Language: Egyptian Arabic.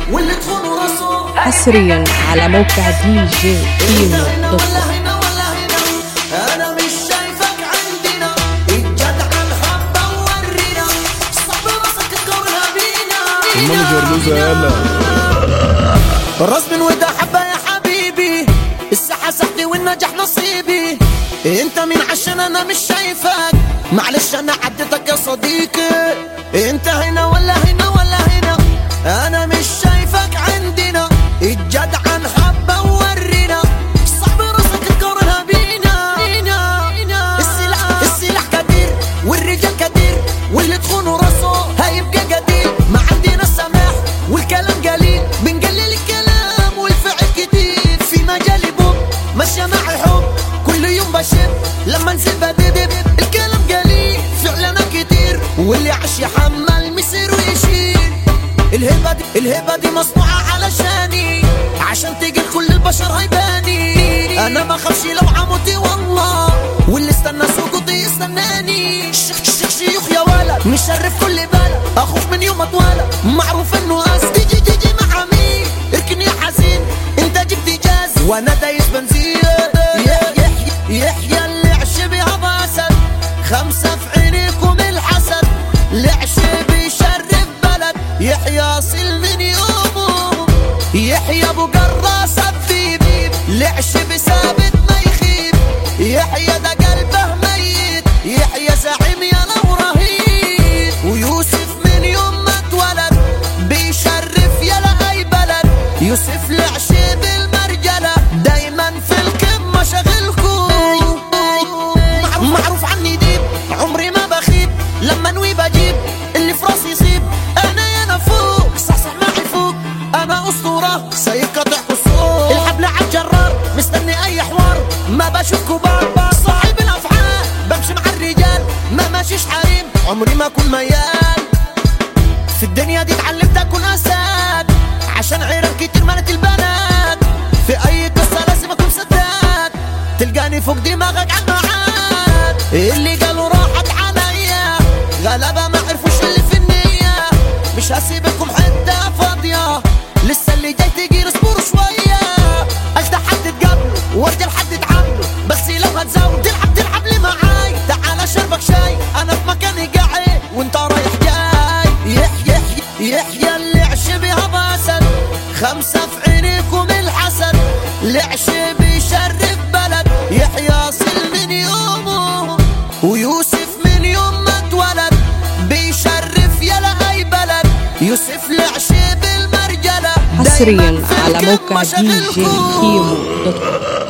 واللي تخونوا راسه حصريا على موقع دي جي كيمو هنا دوت ولا كوم هنا ولا هنا انا مش شايفك عندنا الجدع الحبة وورينا صعب راسك تقارنها بينا المانجر لوزة يالا الراس من ودا حبة يا حبيبي الساحة سحبي والنجاح نصيبي انت مين عشان انا مش شايفك معلش انا عديتك يا صديقي انت هنا ولا هنا ولا هنا انا مش شايفك عندنا الجدع حبة وورينا صعب راسك تقارنها بينا السلاح السلاح كبير والرجال كبير واللي تخونه راسه هيبقى قدير ما عندنا السماح والكلام قليل بنقلل الكلام والفعل كتير في مجالي بوب ماشية معي حب كل يوم بشب لما انزل بدب الكلام قليل فعلنا كتير واللي عاش يحمل مسير ويشيل الهبة دي الهبة دي مصنوعة علشاني عشان تجي كل البشر هيباني انا ما خافش لو عموتي والله واللي استنى سقوطي يستناني شيخ شيخ شيوخ يا ولد مشرف كل بلد اخوف من يوم اتولد معروف انه قاس تيجي تيجي مع مين اركن يا حزين انت جبت جاز وانا دايس بنزين يحيى يحيى اللي عش بها باسد خمسة في عينيكم الحسد لعش بيشرف بلد يحيى اصيل من يومه يحيى ابو قراص الذيب لعش بثابت ما يخيب يحيى ده قلبه ميت يحيى زعيم يا لو رهيب ويوسف من يوم ما اتولد بيشرف يا اي بلد يوسف لعش بالمرجله دايما في القمه شغلكم معروف عني ديب عمري ما بخيب لما انوي بجيب اللي في راسي يصيب انا يا انا فوق صحصح معي فوق انا اسطوره سايق قطع قصور الحبل على الجرار مستني اي حوار ما بشوف كبار صاحب الافعال بمشي مع الرجال ما ماشيش حريم عمري ما اكون ميال في الدنيا دي اتعلمت اكون اسد عشان عيران كتير مالت البنات في اي قصه لازم اكون سداد تلقاني فوق دماغك عن معاد اللي قالوا راحت عليا غلبة ما عرفوش اللي في النية مش هسيبكم حتة فاضية لسه اللي جاي تجي اصبروا شوية اجدع حد تقابله وارجل حد تعامله بس لو هتزاول تلعب تلعب لي معاي تعال شربك شاي انا في مكاني قاعد وانت رايح جاي يحيى يحيى اللي عش بها باسد خمسة في عينيكم الحسد لعش بيشرف بلد يحيى اصل من يومه ويوسف من يوم ما اتولد بيشرف يا اي بلد يوسف لعش بالمرجله حصريا دايماً في على موقع القمة دي جي شغلكم. كيمو دوت كوم